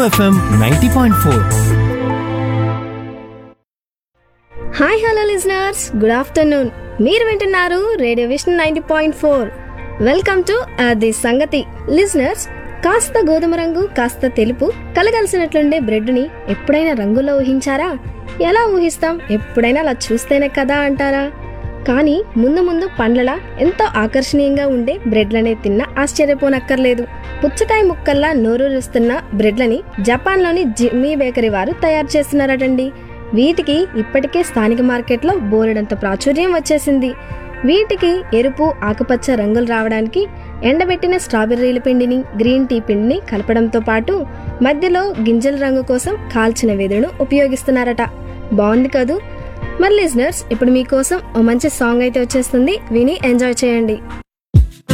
FM ninety point four hi hello listeners good afternoon మీరు వింటున్నారు radio vision ninety point four welcome to అది సంగతి listeners కాస్త గోధుమ రంగు కాస్త తెలుపు కలగలిసినట్లుండే బ్రెడ్ని ఎప్పుడైనా రంగులో ఊహించారా ఎలా ఊహిస్తాం ఎప్పుడైనా అలా చూస్తేనే కదా అంటారా కానీ ముందు ముందు పండ్లలా ఎంతో ఆకర్షణీయంగా ఉండే బ్రెడ్లనే తిన్నా ఆశ్చర్యపోనక్కర్లేదు పుచ్చకాయ ముక్కల్లా నోరూరుస్తున్న బ్రెడ్లని జపాన్లోని జిమ్మీ బేకరీ వారు తయారు చేస్తున్నారటండి వీటికి ఇప్పటికే స్థానిక మార్కెట్లో బోలెడంత ప్రాచుర్యం వచ్చేసింది వీటికి ఎరుపు ఆకుపచ్చ రంగులు రావడానికి ఎండబెట్టిన స్ట్రాబెర్రీల పిండిని గ్రీన్ టీ పిండిని కలపడంతో పాటు మధ్యలో గింజల రంగు కోసం కాల్చిన వెదురును ఉపయోగిస్తున్నారట బాగుంది కదూ మరి లిజనర్స్ ఇప్పుడు మీకోసం ఓ మంచి సాంగ్ అయితే వచ్చేస్తుంది విని ఎంజాయ్ చేయండి